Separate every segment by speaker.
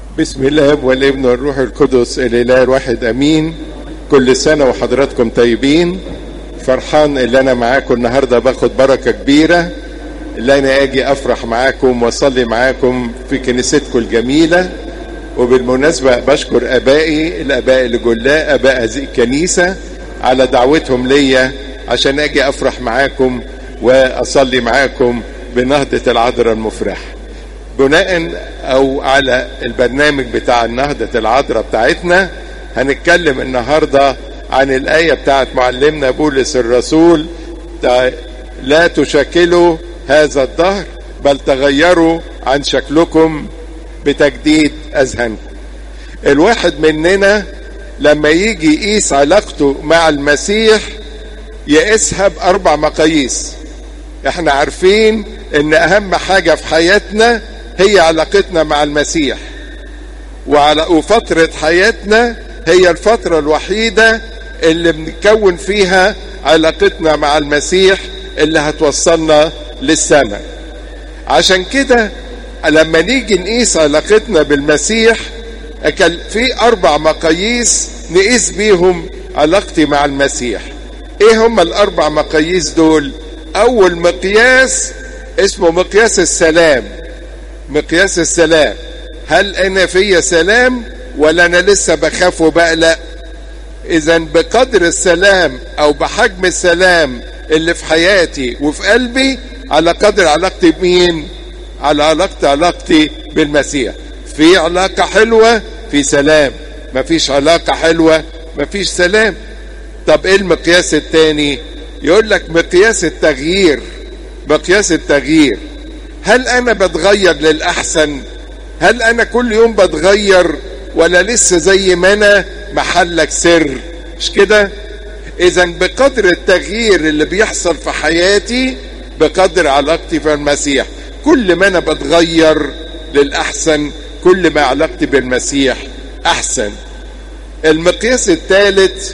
Speaker 1: بسم الله والابن والروح القدس الاله الواحد امين كل سنه وحضراتكم طيبين فرحان اللي انا معاكم النهارده باخد بركه كبيره اللي انا اجي افرح معاكم واصلي معاكم في كنيستكم الجميله وبالمناسبه بشكر ابائي الاباء اللي جلاء اباء هذه الكنيسه على دعوتهم ليا عشان اجي افرح معاكم واصلي معاكم بنهضه العذراء المفرحه بناء او على البرنامج بتاع النهضة العذراء بتاعتنا هنتكلم النهاردة عن الآية بتاعت معلمنا بولس الرسول لا تشكلوا هذا الدهر بل تغيروا عن شكلكم بتجديد أذهانكم الواحد مننا لما يجي يقيس علاقته مع المسيح يقيسها بأربع مقاييس احنا عارفين ان اهم حاجة في حياتنا هي علاقتنا مع المسيح وعلى وفترة حياتنا هي الفترة الوحيدة اللي بنكون فيها علاقتنا مع المسيح اللي هتوصلنا للسماء عشان كده لما نيجي نقيس علاقتنا بالمسيح في أربع مقاييس نقيس بيهم علاقتي مع المسيح ايه هم الأربع مقاييس دول أول مقياس اسمه مقياس السلام مقياس السلام هل انا فيا سلام ولا انا لسه بخاف وبقلق اذا بقدر السلام او بحجم السلام اللي في حياتي وفي قلبي على قدر علاقتي بمين على علاقتي علاقتي بالمسيح في علاقة حلوة في سلام مفيش علاقة حلوة مفيش سلام طب ايه المقياس التاني يقول لك مقياس التغيير مقياس التغيير هل انا بتغير للاحسن هل انا كل يوم بتغير ولا لسه زي ما انا محلك سر مش كده اذا بقدر التغيير اللي بيحصل في حياتي بقدر علاقتي في المسيح كل ما انا بتغير للاحسن كل ما علاقتي بالمسيح احسن المقياس الثالث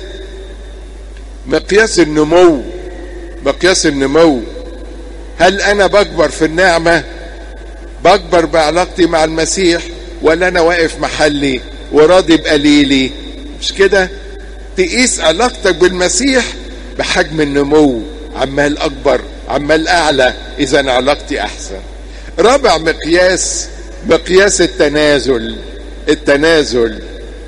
Speaker 1: مقياس النمو مقياس النمو هل انا بكبر في النعمه بكبر بعلاقتي مع المسيح ولا انا واقف محلي وراضي بقليلي مش كده تقيس علاقتك بالمسيح بحجم النمو عمال اكبر عمال اعلى اذا علاقتي احسن رابع مقياس مقياس التنازل التنازل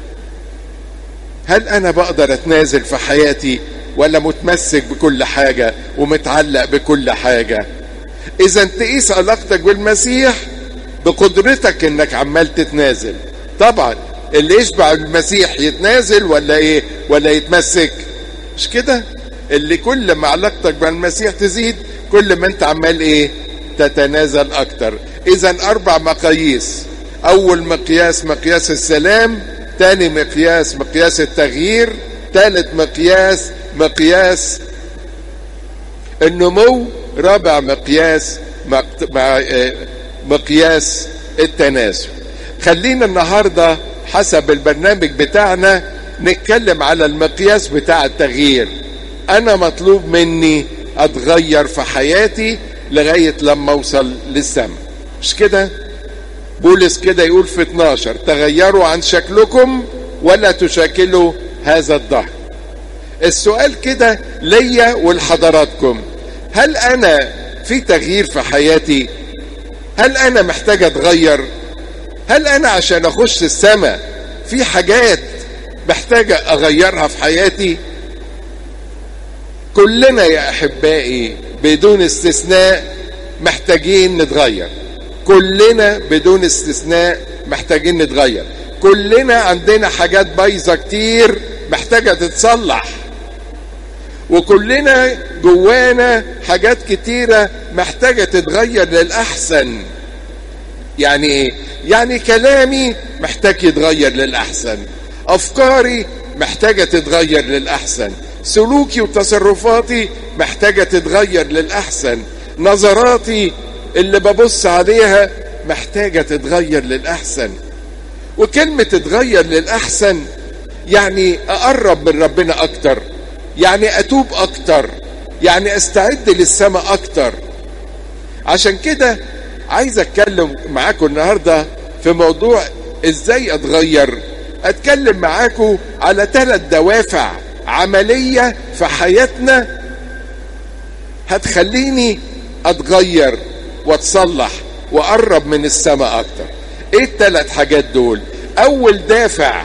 Speaker 1: هل انا بقدر اتنازل في حياتي ولا متمسك بكل حاجة ومتعلق بكل حاجة اذا تقيس علاقتك بالمسيح بقدرتك انك عمال تتنازل طبعا اللي يشبع المسيح يتنازل ولا ايه ولا يتمسك مش كده اللي كل ما علاقتك بالمسيح تزيد كل ما انت عمال ايه تتنازل اكتر اذا اربع مقاييس اول مقياس مقياس السلام تاني مقياس مقياس التغيير ثالث مقياس مقياس النمو رابع مقياس مقياس التناسل خلينا النهارده حسب البرنامج بتاعنا نتكلم على المقياس بتاع التغيير انا مطلوب مني اتغير في حياتي لغايه لما اوصل للسماء مش كده بولس كده يقول في 12 تغيروا عن شكلكم ولا تشاكلوا هذا الظهر السؤال كده ليا ولحضراتكم هل انا في تغيير في حياتي هل انا محتاج اتغير هل انا عشان اخش السماء في حاجات محتاجة اغيرها في حياتي كلنا يا احبائي بدون استثناء محتاجين نتغير كلنا بدون استثناء محتاجين نتغير كلنا عندنا حاجات بايظه كتير محتاجه تتصلح وكلنا جوانا حاجات كتيرة محتاجة تتغير للأحسن يعني ايه؟ يعني كلامي محتاج يتغير للأحسن أفكاري محتاجة تتغير للأحسن سلوكي وتصرفاتي محتاجة تتغير للأحسن نظراتي اللي ببص عليها محتاجة تتغير للأحسن وكلمة تتغير للأحسن يعني أقرب من ربنا أكتر يعني اتوب اكتر يعني استعد للسماء اكتر عشان كده عايز اتكلم معاكم النهارده في موضوع ازاي اتغير اتكلم معاكم على ثلاث دوافع عملية في حياتنا هتخليني اتغير واتصلح واقرب من السماء اكتر ايه الثلاث حاجات دول اول دافع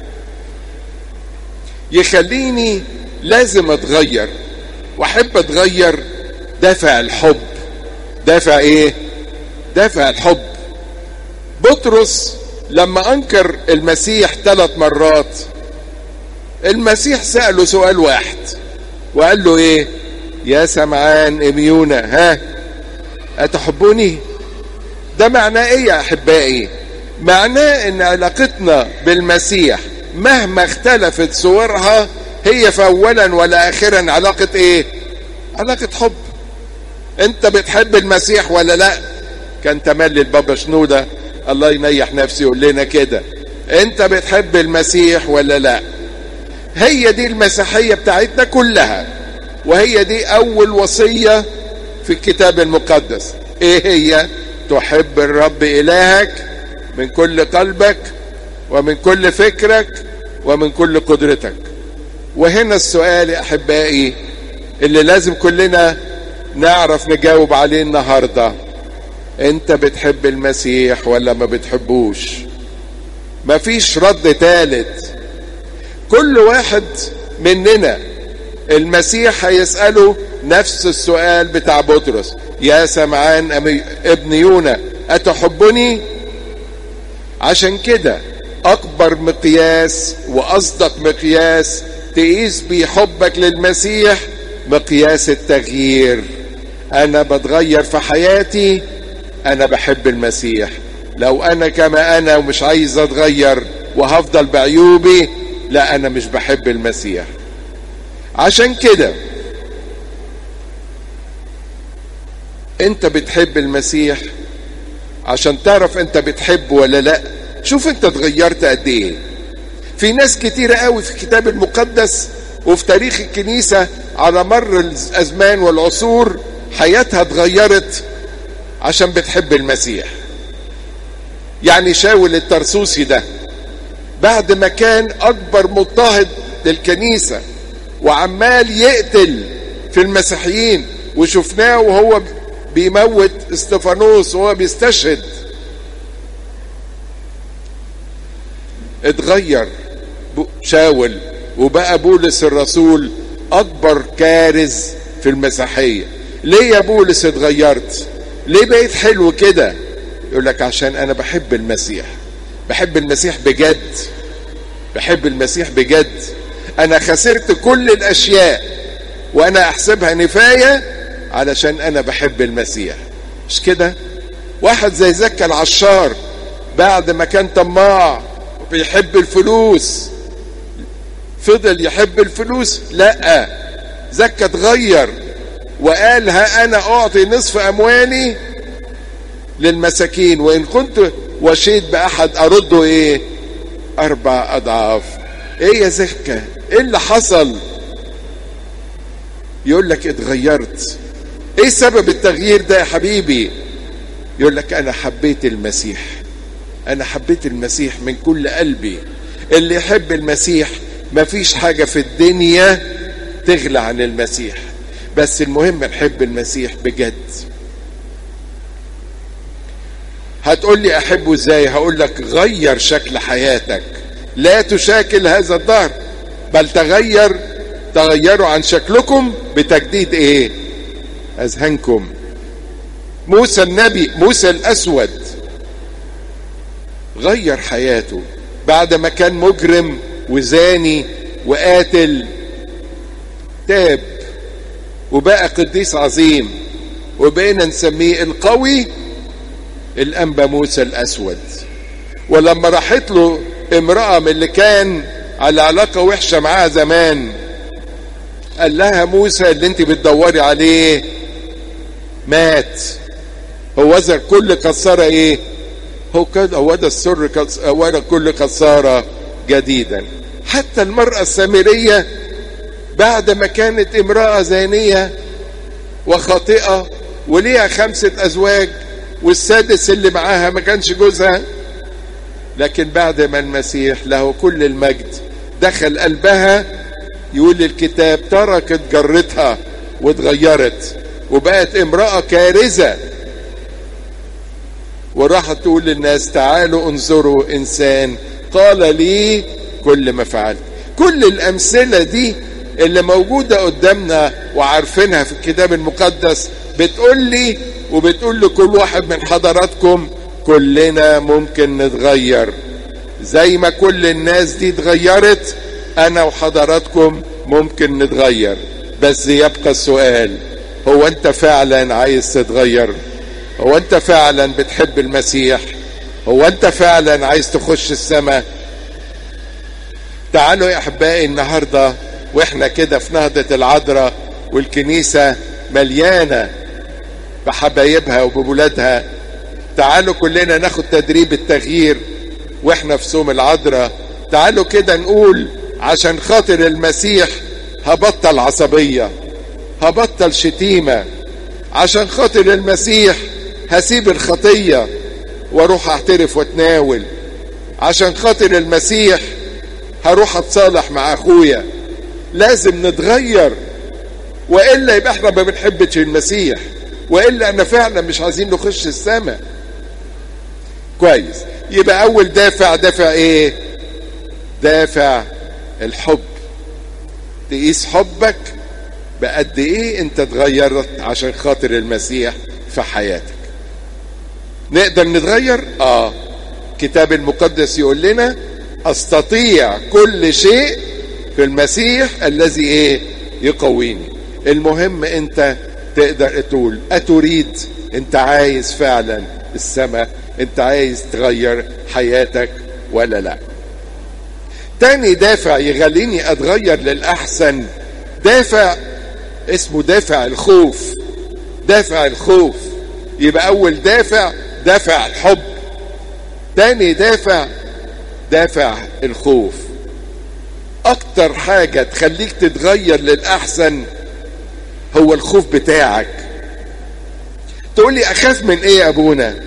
Speaker 1: يخليني لازم اتغير واحب اتغير دافع الحب دافع ايه دافع الحب بطرس لما انكر المسيح ثلاث مرات المسيح سأله سؤال واحد وقال له ايه يا سمعان اميونة ها اتحبوني ده معناه ايه يا احبائي معناه ان علاقتنا بالمسيح مهما اختلفت صورها هي في اولا ولا اخرا علاقة ايه علاقة حب انت بتحب المسيح ولا لا كان تملي البابا شنودة الله ينيح نفسه يقول لنا كده انت بتحب المسيح ولا لا هي دي المسيحية بتاعتنا كلها وهي دي اول وصية في الكتاب المقدس ايه هي تحب الرب الهك من كل قلبك ومن كل فكرك ومن كل قدرتك وهنا السؤال يا احبائي اللي لازم كلنا نعرف نجاوب عليه النهارده انت بتحب المسيح ولا ما بتحبوش مفيش رد ثالث كل واحد مننا المسيح هيسأله نفس السؤال بتاع بطرس يا سمعان ابن يونا أتحبني عشان كده أكبر مقياس وأصدق مقياس تقيس بيه حبك للمسيح مقياس التغيير أنا بتغير في حياتي أنا بحب المسيح لو أنا كما أنا ومش عايز أتغير وهفضل بعيوبي لا أنا مش بحب المسيح عشان كده انت بتحب المسيح عشان تعرف انت بتحب ولا لا شوف انت اتغيرت قد ايه في ناس كتيرة قوي في الكتاب المقدس وفي تاريخ الكنيسة على مر الازمان والعصور حياتها اتغيرت عشان بتحب المسيح يعني شاول الترسوسي ده بعد ما كان اكبر مضطهد للكنيسة وعمال يقتل في المسيحيين وشفناه وهو بيموت استفانوس وهو بيستشهد اتغير شاول وبقى بولس الرسول اكبر كارز في المسيحية ليه يا بولس اتغيرت ليه بقيت حلو كده يقول لك عشان انا بحب المسيح بحب المسيح بجد بحب المسيح بجد انا خسرت كل الاشياء وانا احسبها نفاية علشان انا بحب المسيح مش كده واحد زي زكا العشار بعد ما كان طماع وبيحب الفلوس فضل يحب الفلوس لا زكا اتغير وقال ها انا اعطي نصف اموالي للمساكين وان كنت وشيت باحد ارده ايه اربع اضعاف ايه يا زكا ايه اللي حصل يقول لك اتغيرت ايه سبب التغيير ده يا حبيبي يقول لك انا حبيت المسيح انا حبيت المسيح من كل قلبي اللي يحب المسيح مفيش حاجة في الدنيا تغلى عن المسيح بس المهم نحب المسيح بجد هتقول لي احبه ازاي هقول لك غير شكل حياتك لا تشاكل هذا الدهر بل تغير تغيروا عن شكلكم بتجديد ايه اذهانكم موسى النبي موسى الاسود غير حياته بعد ما كان مجرم وزاني وقاتل تاب وبقى قديس عظيم وبقينا نسميه القوي الانبا موسى الاسود ولما راحت له امرأة من اللي كان على علاقة وحشة معاها زمان قال لها موسى اللي انت بتدوري عليه مات هو ذا كل كسارة ايه هو كده هو ده السر هو ده كل كسارة جديدا حتى المرأة السامرية بعد ما كانت امرأة زانية وخاطئة وليها خمسة أزواج والسادس اللي معاها ما كانش جوزها لكن بعد ما المسيح له كل المجد دخل قلبها يقول الكتاب تركت جرتها واتغيرت وبقت امرأة كارثة وراحت تقول للناس تعالوا انظروا انسان قال لي كل ما فعلت كل الامثلة دي اللي موجودة قدامنا وعارفينها في الكتاب المقدس بتقول لي وبتقول لكل واحد من حضراتكم كلنا ممكن نتغير زي ما كل الناس دي اتغيرت انا وحضراتكم ممكن نتغير بس يبقى السؤال هو انت فعلا عايز تتغير هو انت فعلا بتحب المسيح هو انت فعلا عايز تخش السماء تعالوا يا احبائي النهارده واحنا كده في نهضة العذراء والكنيسة مليانة بحبايبها وبولادها تعالوا كلنا ناخد تدريب التغيير واحنا في صوم العذراء تعالوا كده نقول عشان خاطر المسيح هبطل عصبية هبطل شتيمة عشان خاطر المسيح هسيب الخطية واروح اعترف واتناول عشان خاطر المسيح هروح اتصالح مع اخويا لازم نتغير والا يبقى احنا ما بنحبش المسيح والا انا فعلا مش عايزين نخش السماء كويس يبقى اول دافع دافع ايه دافع الحب تقيس حبك بقد ايه انت اتغيرت عشان خاطر المسيح في حياتك نقدر نتغير اه كتاب المقدس يقول لنا استطيع كل شيء في المسيح الذي ايه يقويني المهم انت تقدر تقول اتريد انت عايز فعلا السماء انت عايز تغير حياتك ولا لا تاني دافع يخليني اتغير للاحسن دافع اسمه دافع الخوف دافع الخوف يبقى اول دافع دافع الحب تاني دافع دافع الخوف اكتر حاجة تخليك تتغير للاحسن هو الخوف بتاعك تقول لي اخاف من ايه يا ابونا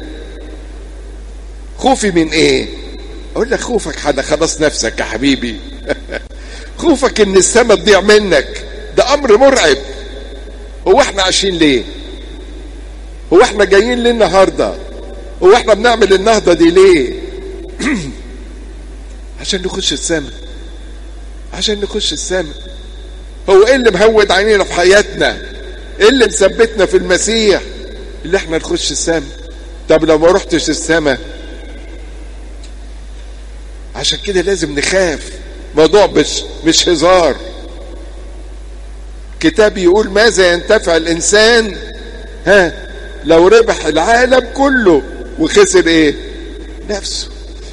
Speaker 1: خوفي من ايه اقول لك خوفك حدا خلاص نفسك يا حبيبي خوفك ان السما تضيع منك ده امر مرعب هو احنا عايشين ليه هو احنا جايين ليه النهارده هو احنا بنعمل النهضه دي ليه عشان نخش السما عشان نخش السما هو ايه اللي مهود عينينا في حياتنا ايه اللي مثبتنا في المسيح اللي احنا نخش السما طب لو ما رحتش السما عشان كده لازم نخاف موضوع مش مش هزار كتاب يقول ماذا ينتفع الانسان ها لو ربح العالم كله وخسر ايه نفسه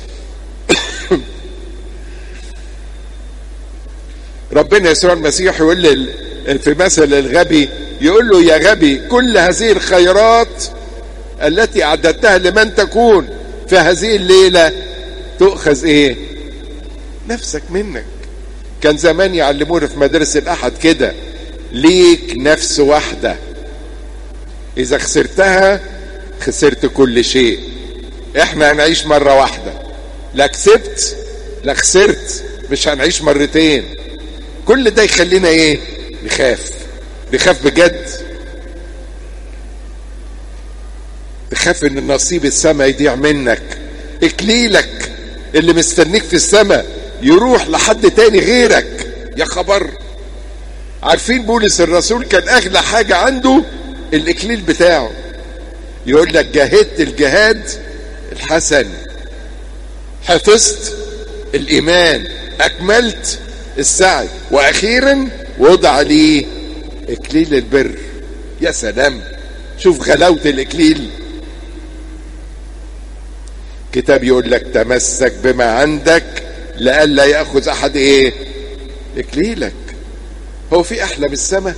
Speaker 1: ربنا يسوع المسيح يقول لي في مثل الغبي يقول له يا غبي كل هذه الخيرات التي اعددتها لمن تكون في هذه الليله تؤخذ ايه نفسك منك كان زمان يعلمونا في مدارس الاحد كده ليك نفس واحده اذا خسرتها خسرت كل شيء احنا هنعيش مره واحده لا كسبت لا خسرت مش هنعيش مرتين كل ده يخلينا ايه نخاف نخاف بجد تخاف ان النصيب السما يضيع منك اكليلك اللي مستنيك في السما يروح لحد تاني غيرك يا خبر عارفين بولس الرسول كان اغلى حاجة عنده الاكليل بتاعه يقول لك جاهدت الجهاد الحسن حفظت الايمان اكملت السعي واخيرا وضع لي اكليل البر يا سلام شوف غلاوة الاكليل كتاب يقول لك تمسك بما عندك لئلا ياخذ احد ايه اكليلك هو في احلى من السماء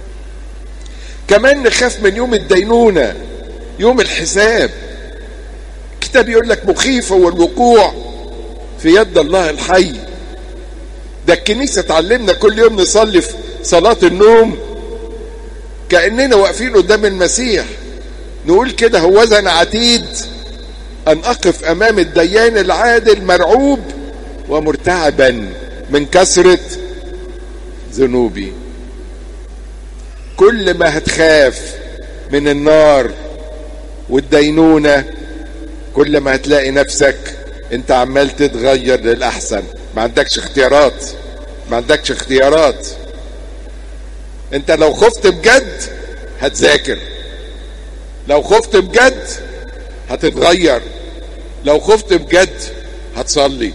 Speaker 1: كمان نخاف من يوم الدينونة يوم الحساب كتاب يقول لك مخيف هو الوقوع في يد الله الحي ده الكنيسة تعلمنا كل يوم نصلي في صلاة النوم كأننا واقفين قدام المسيح نقول كده هوذا أنا عتيد ان اقف امام الديان العادل مرعوب ومرتعبا من كثره ذنوبي كل ما هتخاف من النار والدينونه كل ما هتلاقي نفسك انت عمال تتغير للاحسن ما عندكش اختيارات ما عندكش اختيارات انت لو خفت بجد هتذاكر لو خفت بجد هتتغير لو خفت بجد هتصلي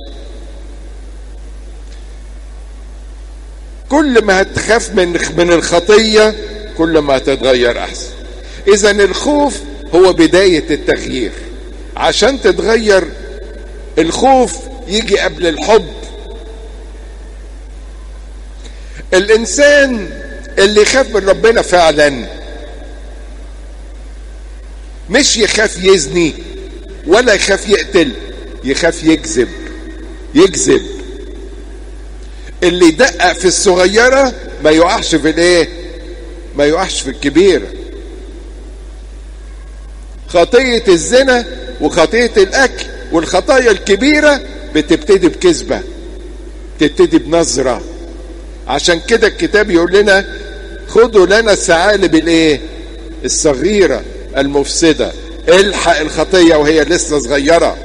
Speaker 1: كل ما هتخاف من من الخطيه كل ما هتتغير احسن اذا الخوف هو بدايه التغيير عشان تتغير الخوف يجي قبل الحب الانسان اللي يخاف من ربنا فعلا مش يخاف يزني ولا يخاف يقتل يخاف يكذب يكذب اللي يدقق في الصغيرة ما يقعش في الايه ما يقعش في الكبيرة خطية الزنا وخطية الاكل والخطايا الكبيرة بتبتدي بكذبة تبتدي بنظرة عشان كده الكتاب يقول لنا خدوا لنا الثعالب الايه الصغيرة المفسدة الحق الخطية وهي لسه صغيرة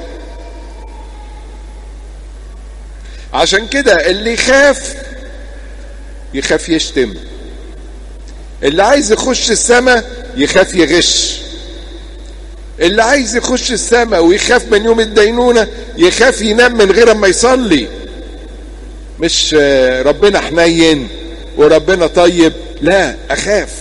Speaker 1: عشان كده اللي يخاف يخاف يشتم اللي عايز يخش السماء يخاف يغش اللي عايز يخش السماء ويخاف من يوم الدينونة يخاف ينام من غير ما يصلي مش ربنا حنين وربنا طيب لا اخاف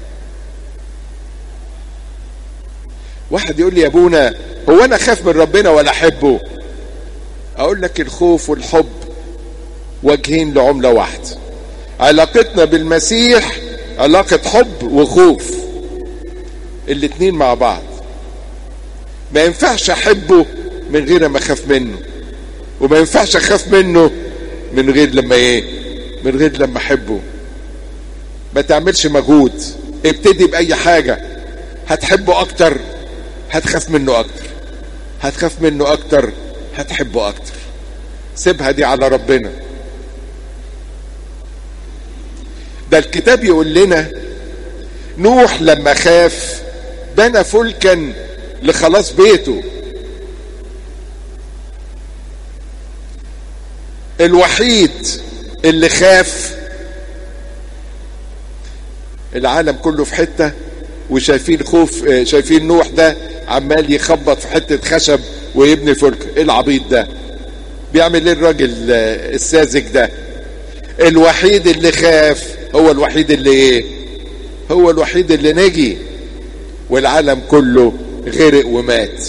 Speaker 1: واحد يقول لي يا ابونا هو انا اخاف من ربنا ولا احبه اقول لك الخوف والحب وجهين لعمله واحده علاقتنا بالمسيح علاقه حب وخوف الاتنين مع بعض ما ينفعش احبه من غير ما اخاف منه وما ينفعش اخاف منه من غير لما ايه من غير لما احبه ما تعملش مجهود ابتدي باي حاجه هتحبه اكتر هتخاف منه اكتر هتخاف منه اكتر هتحبه اكتر سيبها دي على ربنا ده الكتاب يقول لنا نوح لما خاف بنى فلكا لخلاص بيته الوحيد اللي خاف العالم كله في حته وشايفين خوف شايفين نوح ده عمال يخبط في حته خشب ويبني فلك ايه العبيط ده بيعمل ايه الراجل الساذج ده الوحيد اللي خاف هو الوحيد اللي ايه هو الوحيد اللي نجي والعالم كله غرق ومات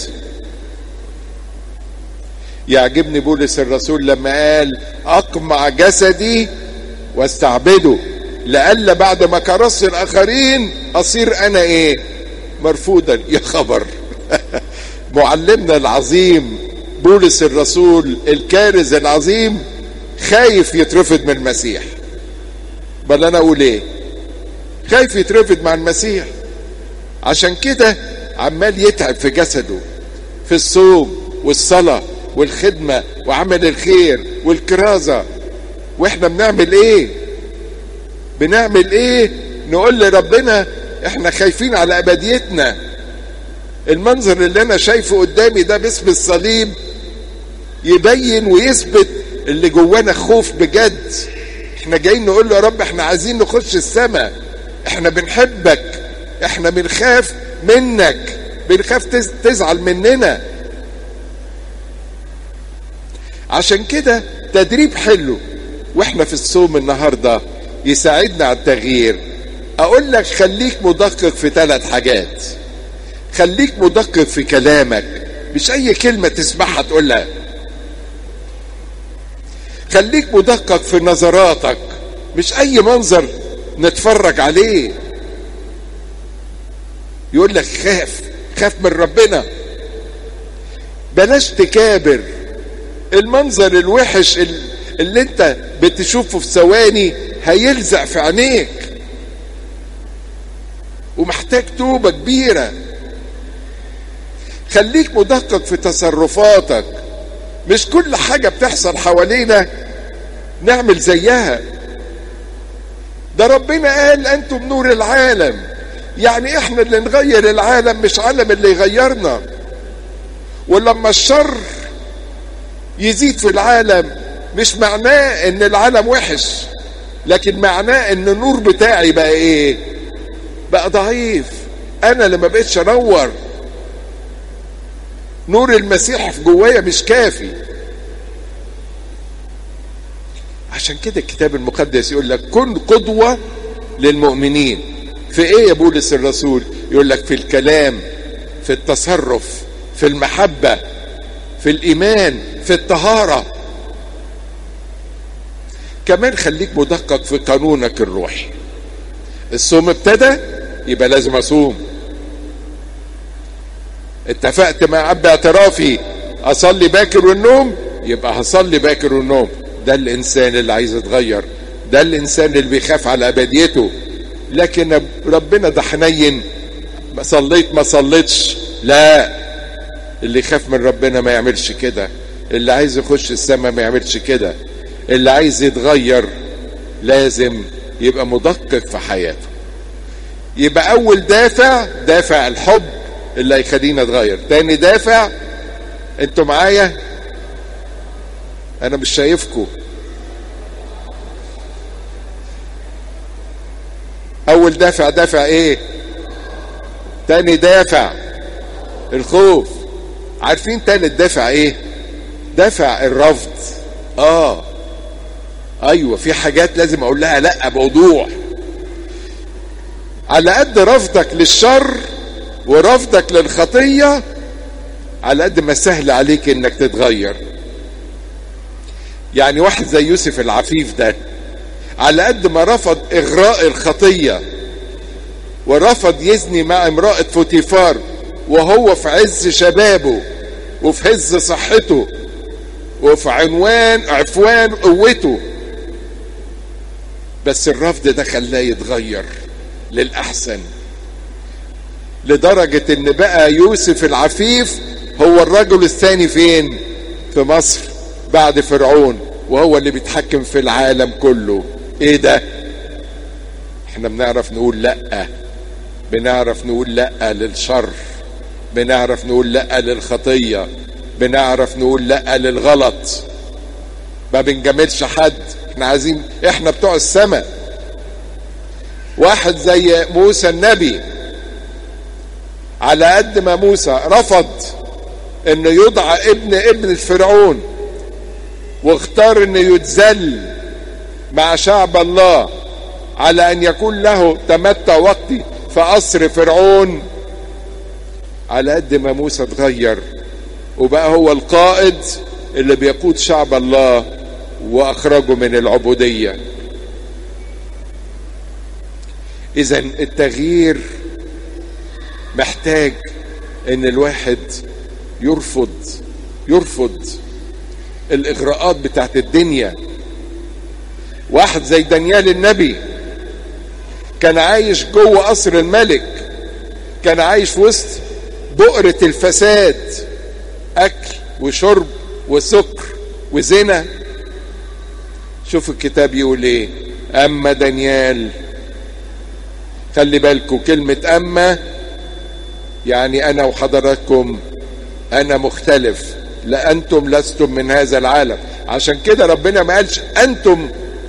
Speaker 1: يعجبني بولس الرسول لما قال اقمع جسدي واستعبده لألا بعد ما كرست الاخرين اصير انا ايه مرفوضا يا خبر معلمنا العظيم بولس الرسول الكارز العظيم خايف يترفض من المسيح بل انا اقول ايه خايف يترفض مع المسيح عشان كده عمال يتعب في جسده في الصوم والصلاة والخدمة وعمل الخير والكرازة واحنا بنعمل ايه بنعمل ايه نقول لربنا احنا خايفين على ابديتنا المنظر اللي انا شايفه قدامي ده باسم الصليب يبين ويثبت اللي جوانا خوف بجد احنا جايين نقول له يا رب احنا عايزين نخش السماء احنا بنحبك احنا بنخاف منك بنخاف تزعل مننا عشان كده تدريب حلو واحنا في الصوم النهارده يساعدنا على التغيير اقول لك خليك مدقق في ثلاث حاجات خليك مدقق في كلامك مش اي كلمه تسمعها تقولها خليك مدقق في نظراتك مش اي منظر نتفرج عليه يقول لك خاف خاف من ربنا بلاش تكابر المنظر الوحش اللي انت بتشوفه في ثواني هيلزق في عينيك ومحتاج توبة كبيرة خليك مدقق في تصرفاتك مش كل حاجة بتحصل حوالينا نعمل زيها ده ربنا قال أنتم نور العالم يعني احنا اللي نغير العالم مش عالم اللي يغيرنا ولما الشر يزيد في العالم مش معناه ان العالم وحش لكن معناه ان النور بتاعي بقى ايه بقى ضعيف انا لما بقتش انور نور المسيح في جوايا مش كافي عشان كده الكتاب المقدس يقول لك كن قدوة للمؤمنين في ايه يا بولس الرسول يقول لك في الكلام في التصرف في المحبة في الإيمان في الطهارة كمان خليك مدقق في قانونك الروحي الصوم ابتدى يبقى لازم اصوم اتفقت مع اب اعترافي اصلي باكر والنوم يبقى هصلي باكر والنوم ده الانسان اللي عايز يتغير ده الانسان اللي بيخاف على ابديته لكن ربنا ده حنين ما صليت ما صليتش لا اللي يخاف من ربنا ما يعملش كده اللي عايز يخش السماء ما يعملش كده اللي عايز يتغير لازم يبقى مدقق في حياته يبقى اول دافع دافع الحب اللي هيخلينا نتغير تاني دافع انتوا معايا انا مش شايفكم اول دافع دافع ايه تاني دافع الخوف عارفين تالت دافع ايه دافع الرفض اه ايوه في حاجات لازم اقول لها لا بوضوح على قد رفضك للشر ورفضك للخطيه على قد ما سهل عليك انك تتغير يعني واحد زي يوسف العفيف ده على قد ما رفض اغراء الخطيه ورفض يزني مع امراه فوتيفار وهو في عز شبابه وفي عز صحته وفي عنوان عفوان قوته بس الرفض ده خلاه يتغير للأحسن لدرجة ان بقى يوسف العفيف هو الرجل الثاني فين في مصر بعد فرعون وهو اللي بيتحكم في العالم كله ايه ده احنا بنعرف نقول لا بنعرف نقول لا للشر بنعرف نقول لا للخطية بنعرف نقول لا للغلط ما بنجاملش حد احنا عايزين احنا بتوع السماء واحد زي موسى النبي على قد ما موسى رفض انه يدعى ابن ابن الفرعون واختار انه يتذل مع شعب الله على ان يكون له تمتع وقتي في قصر فرعون على قد ما موسى اتغير وبقى هو القائد اللي بيقود شعب الله واخرجه من العبوديه اذا التغيير محتاج ان الواحد يرفض يرفض الاغراءات بتاعت الدنيا واحد زي دانيال النبي كان عايش جوه قصر الملك كان عايش في وسط بؤرة الفساد اكل وشرب وسكر وزنا شوف الكتاب يقول ايه اما دانيال خلي بالكم كلمة اما يعني انا وحضراتكم انا مختلف لا انتم لستم من هذا العالم عشان كده ربنا ما قالش انتم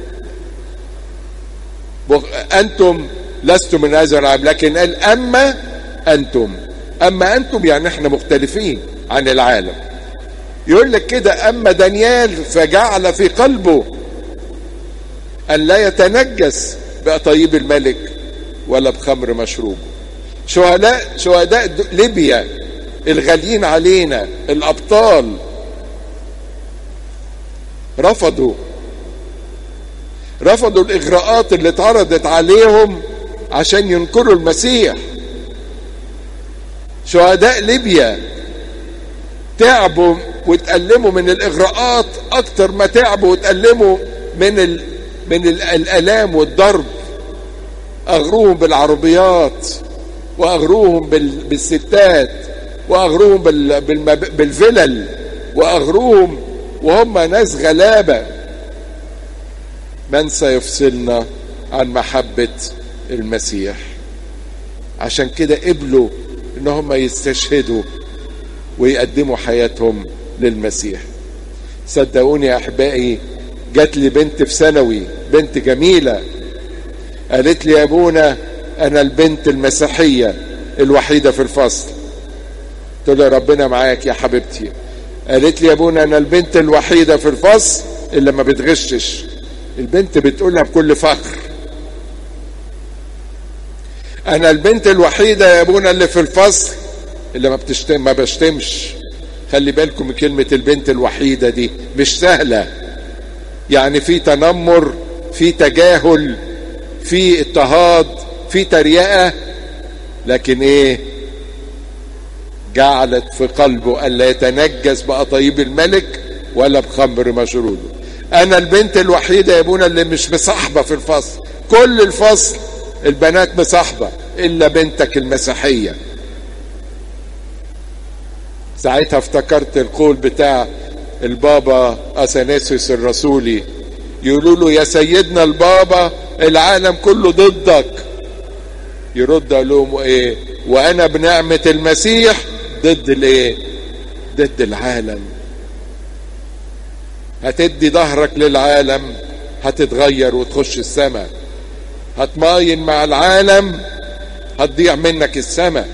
Speaker 1: انتم لستم من هذا العالم لكن قال اما انتم اما انتم يعني احنا مختلفين عن العالم يقول لك كده اما دانيال فجعل في قلبه ان لا يتنجس بطيب الملك ولا بخمر مشروب شهداء شهداء ليبيا الغاليين علينا الابطال رفضوا رفضوا الاغراءات اللي اتعرضت عليهم عشان ينكروا المسيح شهداء ليبيا تعبوا وتألموا من الإغراءات أكتر ما تعبوا وتألموا من ال... من ال... الآلام والضرب أغروهم بالعربيات وأغروهم بال... بالستات واغروهم بال... بالمب... بالفلل واغروهم وهم ناس غلابه من سيفصلنا عن محبه المسيح عشان كده قبلوا ان هم يستشهدوا ويقدموا حياتهم للمسيح صدقوني يا احبائي جات لي بنت في ثانوي بنت جميله قالت لي يا ابونا انا البنت المسيحيه الوحيده في الفصل قلت لها ربنا معاك يا حبيبتي قالت لي يا ابونا انا البنت الوحيده في الفصل اللي ما بتغشش البنت بتقولها بكل فخر انا البنت الوحيده يا ابونا اللي في الفصل اللي ما بتشتم ما بشتمش خلي بالكم من كلمه البنت الوحيده دي مش سهله يعني في تنمر في تجاهل في اضطهاد في تريقه لكن ايه جعلت في قلبه الا يتنجس بأطايب الملك ولا بخمر مشروبه انا البنت الوحيده يا ابونا اللي مش مصاحبه في الفصل كل الفصل البنات مصاحبه الا بنتك المسيحيه ساعتها افتكرت القول بتاع البابا اثناسيوس الرسولي يقولوا له يا سيدنا البابا العالم كله ضدك يرد لهم ايه وانا بنعمه المسيح ضد الايه ضد العالم هتدي ظهرك للعالم هتتغير وتخش السماء هتماين مع العالم هتضيع منك السماء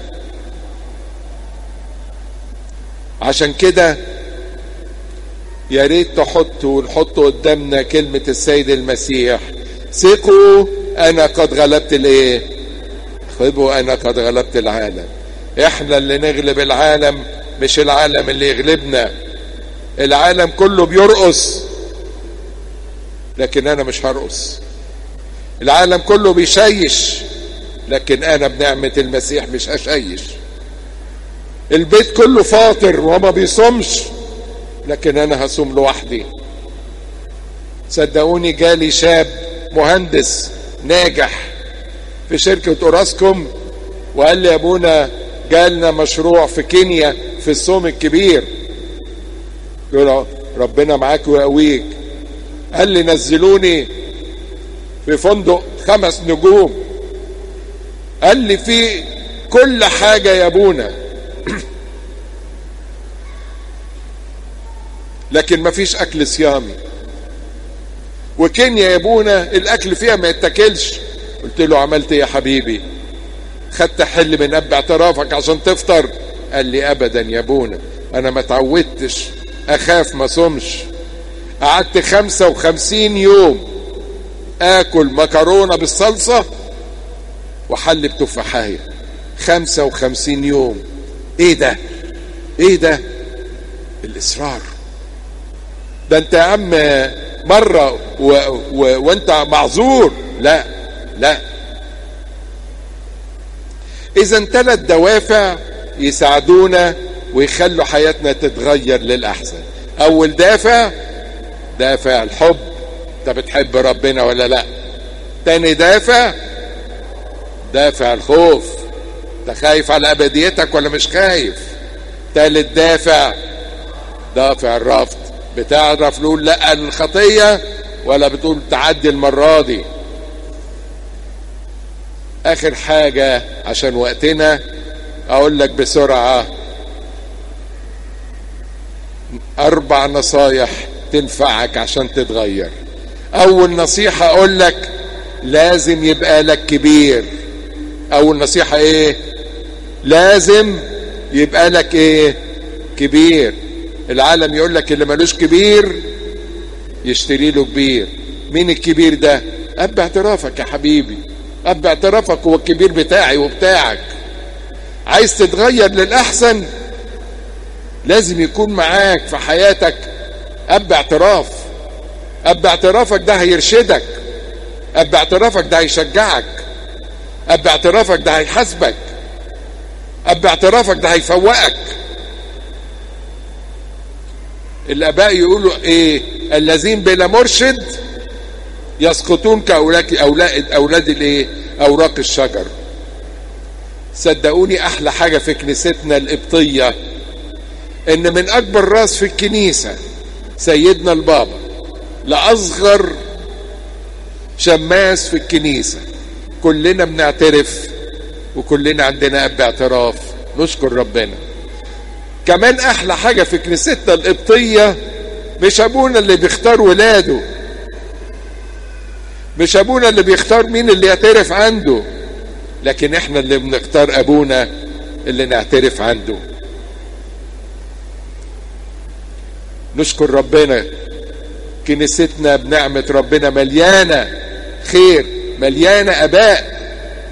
Speaker 1: عشان كده يا ريت تحطوا ونحط قدامنا كلمة السيد المسيح ثقوا أنا قد غلبت الإيه؟ خذوا أنا قد غلبت العالم إحنا اللي نغلب العالم مش العالم اللي يغلبنا العالم كله بيرقص لكن أنا مش هرقص العالم كله بيشيش لكن أنا بنعمة المسيح مش هشيش البيت كله فاطر وما بيصومش لكن انا هصوم لوحدي صدقوني جالي شاب مهندس ناجح في شركة اوراسكوم وقال لي يا ابونا جالنا مشروع في كينيا في الصوم الكبير يقول ربنا معاك ويقويك قال لي نزلوني في فندق خمس نجوم قال لي في كل حاجة يا ابونا لكن ما فيش اكل صيامي وكينيا يا ابونا الاكل فيها ما يتاكلش قلت له عملت ايه يا حبيبي خدت حل من اب اعترافك عشان تفطر قال لي ابدا يا ابونا انا ما تعودتش اخاف ما صومش قعدت خمسة وخمسين يوم اكل مكرونة بالصلصة وحل بتفاحية خمسة وخمسين يوم ايه ده ايه ده الاصرار ده انت يا عم مرة و... و... وانت معذور لا لا اذا ثلاث دوافع يساعدونا ويخلوا حياتنا تتغير للاحسن اول دافع دافع الحب انت بتحب ربنا ولا لا تاني دافع دافع الخوف انت خايف على ابديتك ولا مش خايف تالت دافع دافع الرفض بتعرف نقول لا للخطية ولا بتقول تعدي المرة دي اخر حاجة عشان وقتنا اقول لك بسرعة اربع نصايح تنفعك عشان تتغير اول نصيحة اقول لك لازم يبقى لك كبير اول نصيحة ايه لازم يبقى لك ايه كبير العالم يقول لك اللي ملوش كبير يشتري له كبير مين الكبير ده اب اعترافك يا حبيبي اب اعترافك هو الكبير بتاعي وبتاعك عايز تتغير للاحسن لازم يكون معاك في حياتك اب اعتراف اب اعترافك ده هيرشدك اب اعترافك ده هيشجعك اب اعترافك ده هيحاسبك اب اعترافك ده هيفوقك الاباء يقولوا ايه الذين بلا مرشد يسقطون كاولاد اولاد اولاد الايه اوراق الشجر صدقوني احلى حاجه في كنيستنا القبطيه ان من اكبر راس في الكنيسه سيدنا البابا لاصغر شماس في الكنيسه كلنا بنعترف وكلنا عندنا اب اعتراف نشكر ربنا كمان احلى حاجه في كنيستنا القبطيه مش ابونا اللي بيختار ولاده مش ابونا اللي بيختار مين اللي يعترف عنده لكن احنا اللي بنختار ابونا اللي نعترف عنده نشكر ربنا كنيستنا بنعمة ربنا مليانة خير مليانة اباء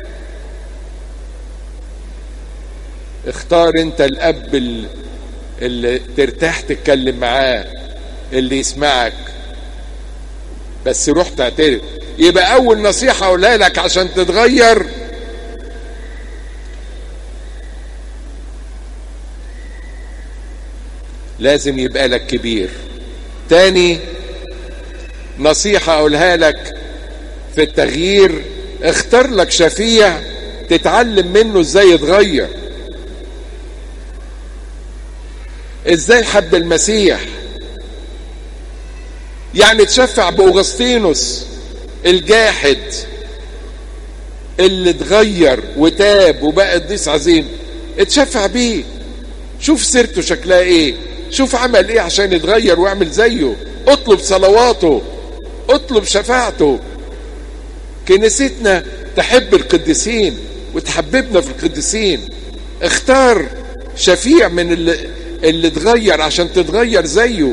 Speaker 1: اختار انت الاب اللي ترتاح تتكلم معاه اللي يسمعك بس روح تعترف يبقى اول نصيحة اقولها لك عشان تتغير لازم يبقى لك كبير تاني نصيحة اقولها لك في التغيير اختار لك شفيع تتعلم منه ازاي يتغير ازاي حب المسيح يعني تشفع باوغسطينوس الجاحد اللي اتغير وتاب وبقى قديس عظيم اتشفع بيه شوف سيرته شكلها ايه شوف عمل ايه عشان يتغير واعمل زيه اطلب صلواته اطلب شفاعته كنيستنا تحب القديسين وتحببنا في القديسين اختار شفيع من اللي, اللي اتغير عشان تتغير زيه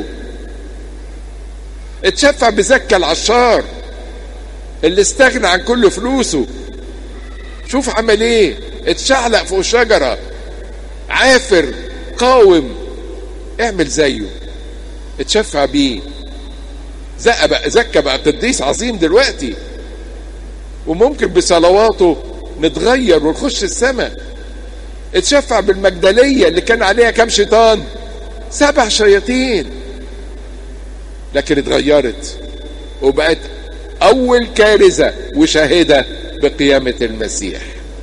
Speaker 1: اتشفع بزكى العشار اللي استغنى عن كل فلوسه شوف عمل ايه اتشعلق فوق شجرة عافر قاوم اعمل زيه اتشفع بيه زكى بقى زكى بقى قديس عظيم دلوقتي وممكن بصلواته نتغير ونخش السماء اتشفع بالمجدلية اللي كان عليها كام شيطان سبع شياطين لكن اتغيرت وبقت اول كارثة وشاهدة بقيامة المسيح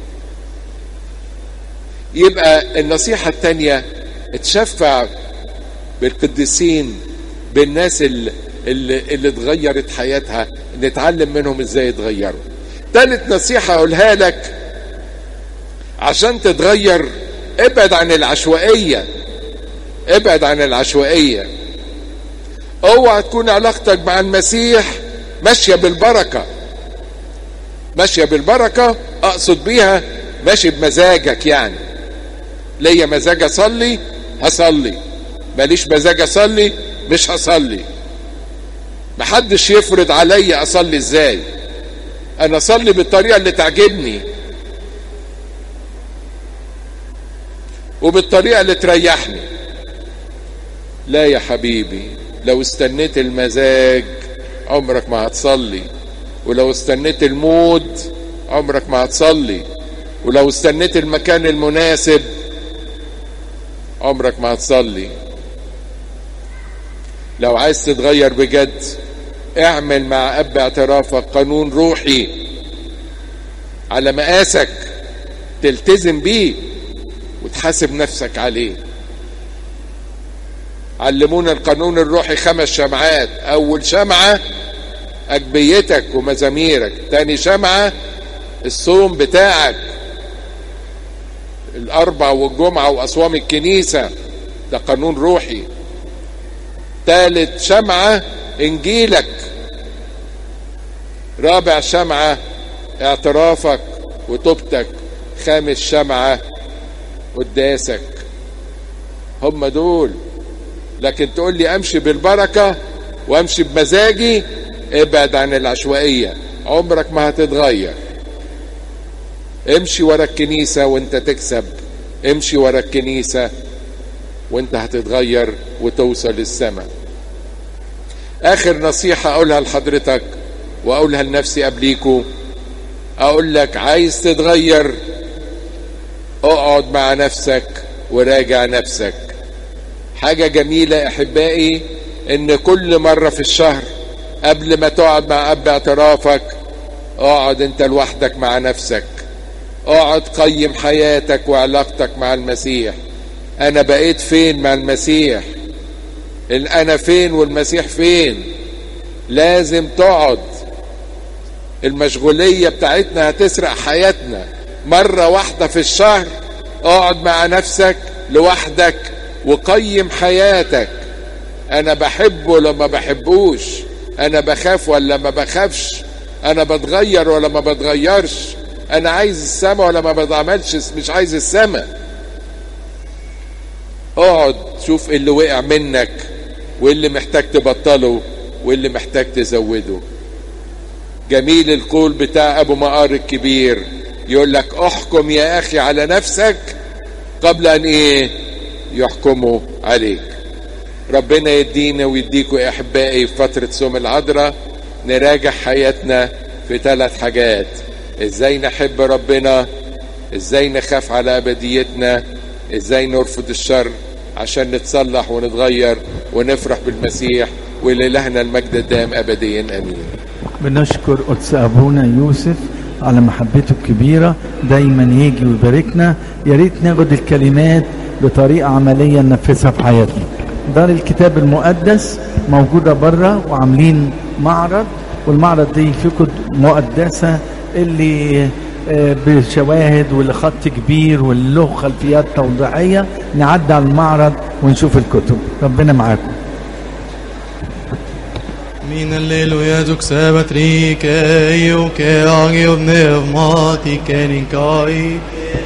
Speaker 1: يبقى النصيحة التانية اتشفع بالقديسين بالناس اللي, اللي, اللي اتغيرت حياتها نتعلم منهم ازاي يتغيروا تالت نصيحة اقولها لك عشان تتغير ابعد عن العشوائية ابعد عن العشوائية اوعى تكون علاقتك مع المسيح ماشية بالبركة ماشية بالبركة اقصد بيها ماشي بمزاجك يعني ليا مزاج اصلي هصلي ماليش مزاج اصلي مش هصلي محدش يفرض عليا اصلي ازاي انا اصلي بالطريقة اللي تعجبني وبالطريقة اللي تريحني لا يا حبيبي لو استنيت المزاج عمرك ما هتصلي ولو استنيت المود عمرك ما هتصلي ولو استنيت المكان المناسب عمرك ما هتصلي لو عايز تتغير بجد اعمل مع اب اعترافك قانون روحي على مقاسك تلتزم بيه وتحاسب نفسك عليه علمونا القانون الروحي خمس شمعات اول شمعة اجبيتك ومزاميرك تاني شمعة الصوم بتاعك الاربع والجمعة واصوام الكنيسة ده قانون روحي تالت شمعة انجيلك رابع شمعة اعترافك وتوبتك خامس شمعة قداسك هم دول لكن تقول لي امشي بالبركة وامشي بمزاجي ابعد عن العشوائية عمرك ما هتتغير امشي ورا الكنيسة وانت تكسب امشي ورا الكنيسة وانت هتتغير وتوصل للسماء اخر نصيحة اقولها لحضرتك واقولها لنفسي قبليكوا اقول لك عايز تتغير اقعد مع نفسك وراجع نفسك حاجة جميلة احبائي ان كل مرة في الشهر قبل ما تقعد مع اب اعترافك اقعد انت لوحدك مع نفسك اقعد قيم حياتك وعلاقتك مع المسيح انا بقيت فين مع المسيح انا فين والمسيح فين لازم تقعد المشغولية بتاعتنا هتسرق حياتنا مرة واحدة في الشهر اقعد مع نفسك لوحدك وقيم حياتك انا بحبه ولا ما بحبوش انا بخاف ولا ما بخافش انا بتغير ولا ما بتغيرش انا عايز السما ولا ما بعملش مش عايز السما اقعد شوف اللي وقع منك واللي محتاج تبطله واللي محتاج تزوده جميل القول بتاع ابو مقار الكبير يقول لك احكم يا اخي على نفسك قبل ان ايه يحكموا عليك ربنا يدينا ويديكوا يا احبائي في فتره صوم العذراء نراجع حياتنا في ثلاث حاجات ازاي نحب ربنا ازاي نخاف على ابديتنا ازاي نرفض الشر عشان نتصلح ونتغير ونفرح بالمسيح ولإلهنا المجد الدائم ابديا امين
Speaker 2: بنشكر قدس ابونا يوسف على محبته الكبيره دايما يجي ويباركنا يا ريت ناخد الكلمات بطريقه عمليه ننفذها في حياتنا دار الكتاب المقدس موجوده بره وعاملين معرض والمعرض دي فيه كتب مقدسه اللي بشواهد واللي خط كبير واللي له خلفيات توضيحيه نعدي على المعرض ونشوف الكتب ربنا معاكم
Speaker 3: Min alleluia duxebat rike, iuke agi ob nevmati keninkai,